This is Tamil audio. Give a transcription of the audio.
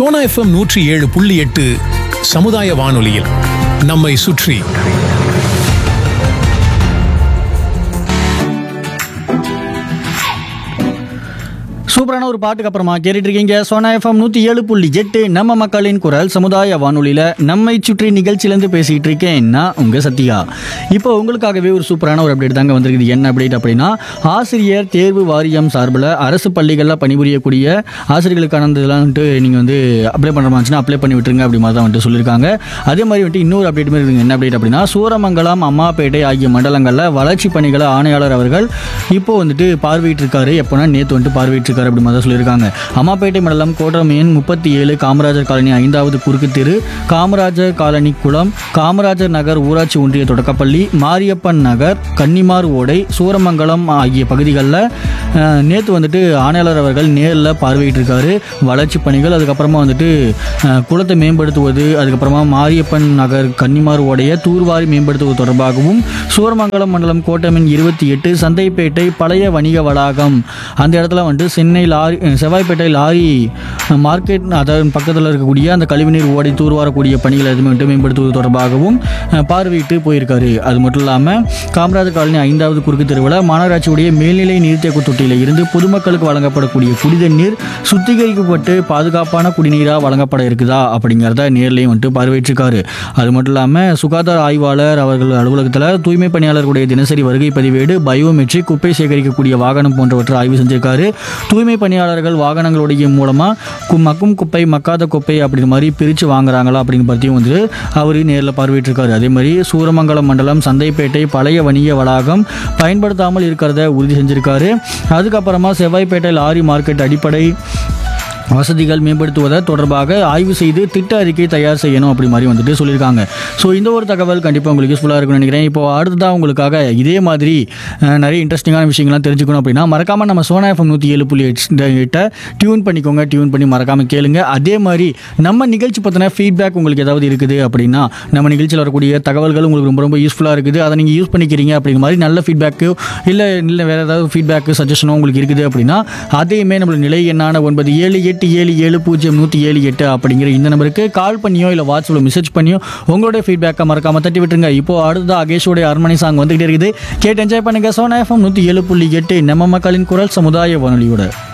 சோனா எஃப்எம் நூற்றி ஏழு புள்ளி எட்டு சமுதாய வானொலியில் நம்மை சுற்றி சூப்பரான ஒரு பாட்டுக்கு அப்புறமா கேட்டுட்டு இருக்கீங்க சோனா எஃப்எம் நூற்றி ஏழு புள்ளி எட்டு நம்ம மக்களின் குரல் சமுதாய வானொலியில் நம்மை சுற்றி நிகழ்ச்சியிலேருந்து பேசிகிட்டு இருக்கேன் நான் உங்கள் சத்யா இப்போ உங்களுக்காகவே ஒரு சூப்பரான ஒரு அப்டேட் தாங்க வந்திருக்குது என்ன அப்டேட் அப்படின்னா ஆசிரியர் தேர்வு வாரியம் சார்பில் அரசு பள்ளிகளில் பணிபுரியக்கூடிய ஆசிரியர்களுக்கான இதெல்லாம் வந்துட்டு நீங்கள் வந்து அப்ளை பண்ணுற மாதிரிச்சுன்னா அப்ளை பண்ணி விட்டுருங்க அப்படி மாதிரி தான் வந்துட்டு சொல்லியிருக்காங்க அதே மாதிரி வந்துட்டு இன்னொரு அப்டேட் மாதிரி இருக்குங்க என்ன அப்டேட் அப்படின்னா சூரமங்கலம் அம்மாப்பேட்டை ஆகிய மண்டலங்களில் வளர்ச்சி பணிகளை ஆணையாளர் அவர்கள் இப்போ வந்துட்டு பார்வையிட்டு இருக்காரு எப்போனா நேற்று வந்துட்டு பார்வையிட்டு இருக்காரு அப்படி மாதிரி தான் சொல்லியிருக்காங்க அம்மாப்பேட்டை மண்டலம் கோட்டரமையன் முப்பத்தி ஏழு காமராஜர் காலனி ஐந்தாவது குறுக்கு தெரு காமராஜர் காலனி குளம் காமராஜர் நகர் ஊராட்சி ஒன்றிய தொடக்கப்பள்ளி மாரியப்பன் நகர் கன்னிமார் ஓடை சூரமங்கலம் ஆகிய பகுதிகளில் நேற்று வந்துட்டு ஆணையாளர் அவர்கள் நேரில் பார்வையிட்டிருக்காரு வளர்ச்சி பணிகள் அதுக்கப்புறமா வந்துட்டு அஹ், குளத்தை மேம்படுத்துவது அதுக்கப்புறமா மாரியப்பன் நகர் கன்னிமார் ஓடைய தூர்வாரி மேம்படுத்துவது தொடர்பாகவும் சூரமங்கலம் மண்டலம் கோட்டமின் இருபத்தி எட்டு சந்தைப்பேட்டை பழைய வணிக வளாகம் அந்த இடத்துல வந்துட்டு சென்னை லாரி அஹ், செவ்வாய்ப்பேட்டை லாரி மார்க்கெட் அதாவது பக்கத்தில் இருக்கக்கூடிய அந்த கழிவுநீர் ஓடை தூர்வாரக்கூடிய பணிகள் எதுவுமே வந்துட்டு மேம்படுத்துவது தொடர்பாகவும் அஹ், பார்வையிட்டு போயிருக்காரு அது மட்டும் இல்லாமல் காமராஜர் காலனி ஐந்தாவது குறுக்கு தெருவில் மாநகராட்சியுடைய மேல்நிலை நீர்த்தேக்க தொட்டியில் இருந்து பொதுமக்களுக்கு வழங்கப்படக்கூடிய குடித நீர் சுத்திகரிக்கப்பட்டு பாதுகாப்பான குடிநீராக வழங்கப்பட இருக்குதா அப்படிங்கிறத நேர்லையும் வந்துட்டு பார்வையிட்டிருக்காரு அது மட்டும் இல்லாமல் சுகாதார ஆய்வாளர் அவர்கள் அலுவலகத்தில் தூய்மை பணியாளர்களுடைய தினசரி வருகை பதிவேடு பயோமெட்ரிக் குப்பை சேகரிக்கக்கூடிய வாகனம் போன்றவற்றை ஆய்வு செஞ்சிருக்காரு தூய்மை பணியாளர்கள் வாகனங்களுடைய மூலமாக மக்கும் குப்பை மக்காத குப்பை அப்படி மாதிரி பிரித்து வாங்குறாங்களா அப்படின்னு பற்றியும் வந்து அவர் நேரில் பார்வையிட்டிருக்காரு அதே மாதிரி சூரமங்கலம் மண்டலம் சந்தைப்பேட்டை பழைய வணிக வளாகம் பயன்படுத்தாமல் இருக்கிறத உறுதி செஞ்சிருக்காரு அதுக்கப்புறமா செவ்வாய்ப்பேட்டை லாரி மார்க்கெட் அடிப்படை வசதிகள் மேம்படுத்துவதை தொடர்பாக ஆய்வு செய்து திட்ட அறிக்கை தயார் செய்யணும் அப்படி மாதிரி வந்துட்டு சொல்லியிருக்காங்க ஸோ இந்த ஒரு தகவல் கண்டிப்பாக உங்களுக்கு யூஸ்ஃபுல்லாக இருக்கும்னு நினைக்கிறேன் இப்போ அடுத்ததாக உங்களுக்காக இதே மாதிரி அஹ், நிறைய இன்ட்ரெஸ்டிங்கான விஷயங்கள்லாம் தெரிஞ்சுக்கணும் அப்படின்னா மறக்காமல் நம்ம சோனா எஃப்எம் நூற்றி ஏழு புள்ளி எட்டை டியூன் பண்ணிக்கோங்க டியூன் பண்ணி மறக்காமல் கேளுங்க அதே மாதிரி நம்ம நிகழ்ச்சி பற்றின ஃபீட்பேக் உங்களுக்கு ஏதாவது இருக்குது அப்படின்னா நம்ம நிகழ்ச்சியில் வரக்கூடிய தகவல்கள் உங்களுக்கு ரொம்ப ரொம்ப யூஸ்ஃபுல்லாக இருக்குது அதை நீங்கள் யூஸ் பண்ணிக்கிறீங்க அப்படிங்கிற மாதிரி நல்ல ஃபீட்பேக்கு இல்லை இல்லை வேறு ஏதாவது ஃபீட்பேக்கு சஜஷனோ உங்களுக்கு இருக்குது அப்படின்னா அதையுமே நம்மளோட நிலை எண்ணான ஒன்பது ஏழு எட்டு ஏழு ஏழு பூஜ்ஜியம் நூற்றி ஏழு எட்டு அப்படிங்கிற இந்த நம்பருக்கு கால் பண்ணியோ இல்லை வாட்ஸ்அப்பில் மெசேஜ் பண்ணியோ உங்களுடைய ஃபீட்பேக்கை மறக்காம தட்டி விட்டுருங்க இப்போ அடுத்த அகேஷோடைய அரண்மனை சாங் வந்துகிட்டே இருக்குது கேட்டு என்ஜாய் பண்ணுங்க சோனா எஃப்எம் நூற்றி ஏழு புள்ளி எட்டு நம்ம மக்களின் குரல் சமுதாய வானொலியோட